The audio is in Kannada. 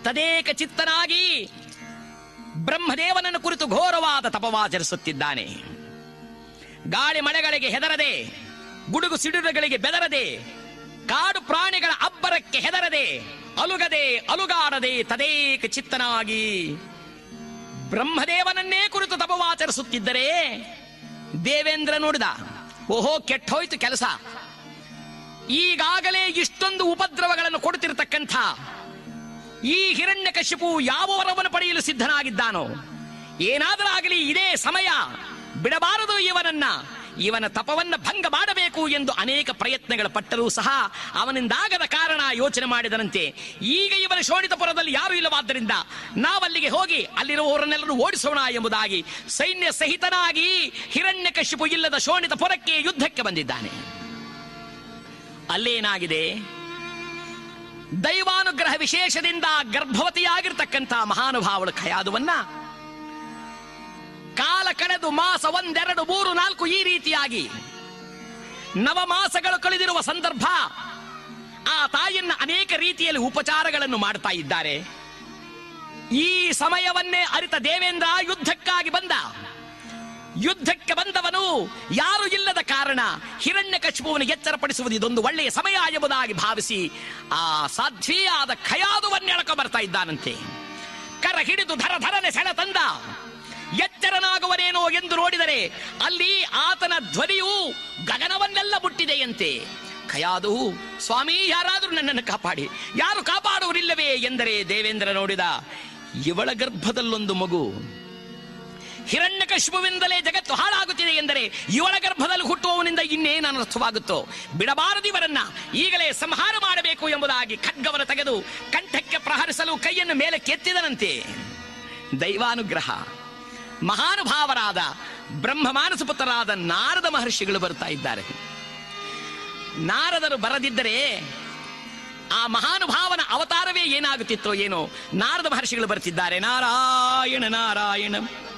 ತದೇಕ ಚಿತ್ತನಾಗಿ ಬ್ರಹ್ಮದೇವನನ್ನು ಕುರಿತು ಘೋರವಾದ ತಪವಾಚರಿಸುತ್ತಿದ್ದಾನೆ ಗಾಳಿ ಮಳೆಗಳಿಗೆ ಹೆದರದೆ ಗುಡುಗು ಸಿಡಿಲುಗಳಿಗೆ ಬೆದರದೆ ಕಾಡು ಪ್ರಾಣಿಗಳ ಅಬ್ಬರಕ್ಕೆ ಹೆದರದೆ ಅಲುಗದೆ ಅಲುಗಾಡದೆ ತದೇಕ ಚಿತ್ತನಾಗಿ ಬ್ರಹ್ಮದೇವನನ್ನೇ ಕುರಿತು ತಪವಾಚರಿಸುತ್ತಿದ್ದರೆ ದೇವೇಂದ್ರ ನೋಡಿದ ಓಹೋ ಕೆಟ್ಟೋಯ್ತು ಕೆಲಸ ಈಗಾಗಲೇ ಇಷ್ಟೊಂದು ಉಪದ್ರವಗಳನ್ನು ಕೊಡುತ್ತಿರತಕ್ಕಂಥ ಈ ಹಿರಣ್ಯ ಕಶಿಪು ಯಾವ ವರವನ್ನು ಪಡೆಯಲು ಸಿದ್ಧನಾಗಿದ್ದಾನೋ ಏನಾದರಾಗಲಿ ಇದೇ ಸಮಯ ಬಿಡಬಾರದು ಇವನನ್ನ ಇವನ ತಪವನ್ನ ಭಂಗ ಮಾಡಬೇಕು ಎಂದು ಅನೇಕ ಪ್ರಯತ್ನಗಳ ಪಟ್ಟರೂ ಸಹ ಅವನಿಂದಾಗದ ಕಾರಣ ಯೋಚನೆ ಮಾಡಿದನಂತೆ ಈಗ ಇವನ ಶೋಣಿತಪುರದಲ್ಲಿ ಯಾರೂ ಇಲ್ಲವಾದ್ದರಿಂದ ನಾವಲ್ಲಿಗೆ ಹೋಗಿ ಅಲ್ಲಿರುವವರನ್ನೆಲ್ಲರೂ ಓಡಿಸೋಣ ಎಂಬುದಾಗಿ ಸೈನ್ಯ ಸಹಿತನಾಗಿ ಹಿರಣ್ಯ ಕಶಿಪು ಇಲ್ಲದ ಶೋಣಿತಪುರಕ್ಕೆ ಯುದ್ಧಕ್ಕೆ ಬಂದಿದ್ದಾನೆ ಅಲ್ಲೇನಾಗಿದೆ ದೈವಾನುಗ್ರಹ ವಿಶೇಷದಿಂದ ಗರ್ಭವತಿಯಾಗಿರ್ತಕ್ಕಂಥ ಮಹಾನುಭಾವಳು ಖಯಾದುವನ್ನ ಕಾಲ ಕಳೆದು ಮಾಸ ಒಂದೆರಡು ಮೂರು ನಾಲ್ಕು ಈ ರೀತಿಯಾಗಿ ನವಮಾಸಗಳು ಕಳೆದಿರುವ ಸಂದರ್ಭ ಆ ತಾಯಿಯನ್ನ ಅನೇಕ ರೀತಿಯಲ್ಲಿ ಉಪಚಾರಗಳನ್ನು ಮಾಡ್ತಾ ಇದ್ದಾರೆ ಈ ಸಮಯವನ್ನೇ ಅರಿತ ದೇವೇಂದ್ರ ಯುದ್ಧಕ್ಕಾಗಿ ಬಂದ ಯುದ್ಧಕ್ಕೆ ಬಂದವನು ಯಾರು ಇಲ್ಲದ ಕಾರಣ ಹಿರಣ್ಯ ಕಶಿಪುವನ್ನು ಎಚ್ಚರಪಡಿಸುವುದು ಇದೊಂದು ಒಳ್ಳೆಯ ಸಮಯ ಎಂಬುದಾಗಿ ಭಾವಿಸಿ ಆ ಸಾಧ್ವಿಯಾದ ಖಯಾದುವನ್ನೆಳಕ ಬರ್ತಾ ಇದ್ದಾನಂತೆ ಕರ ಹಿಡಿದು ಧರ ಧರನೆ ಸೆಳೆ ತಂದ ಎಚ್ಚರನಾಗುವನೇನೋ ಎಂದು ನೋಡಿದರೆ ಅಲ್ಲಿ ಆತನ ಧ್ವನಿಯು ಗಗನವನ್ನೆಲ್ಲ ಮುಟ್ಟಿದೆಯಂತೆ ಖಯಾದು ಸ್ವಾಮಿ ಯಾರಾದರೂ ನನ್ನನ್ನು ಕಾಪಾಡಿ ಯಾರು ಕಾಪಾಡುವರಿಲ್ಲವೇ ಎಂದರೆ ದೇವೇಂದ್ರ ನೋಡಿದ ಇವಳ ಗರ್ಭದಲ್ಲೊಂದು ಮಗು ಹಿರಣ್ಯಕಶಿಪುವಿಂದಲೇ ಜಗತ್ತು ಹಾಳಾಗುತ್ತಿದೆ ಎಂದರೆ ಇವಳ ಗರ್ಭದಲ್ಲಿ ಹುಟ್ಟುವವನಿಂದ ಇನ್ನೇನು ಅನರ್ಥವಾಗುತ್ತೋ ಬಿಡಬಾರದು ಇವರನ್ನ ಈಗಲೇ ಸಂಹಾರ ಮಾಡಬೇಕು ಎಂಬುದಾಗಿ ಖಡ್ಗವನ್ನು ತೆಗೆದು ಕಂಠಕ್ಕೆ ಪ್ರಹರಿಸಲು ಕೈಯನ್ನು ಮೇಲೆ ಕೆತ್ತಿದನಂತೆ ದೈವಾನುಗ್ರಹ ಮಹಾನುಭಾವರಾದ ಬ್ರಹ್ಮ ಮಾನಸ ಪುತ್ರರಾದ ನಾರದ ಮಹರ್ಷಿಗಳು ಬರ್ತಾ ಇದ್ದಾರೆ ನಾರದರು ಬರದಿದ್ದರೆ ಆ ಮಹಾನುಭಾವನ ಅವತಾರವೇ ಏನಾಗುತ್ತಿತ್ತೋ ಏನೋ ನಾರದ ಮಹರ್ಷಿಗಳು ಬರ್ತಿದ್ದಾರೆ ನಾರಾಯಣ ನಾರಾಯಣ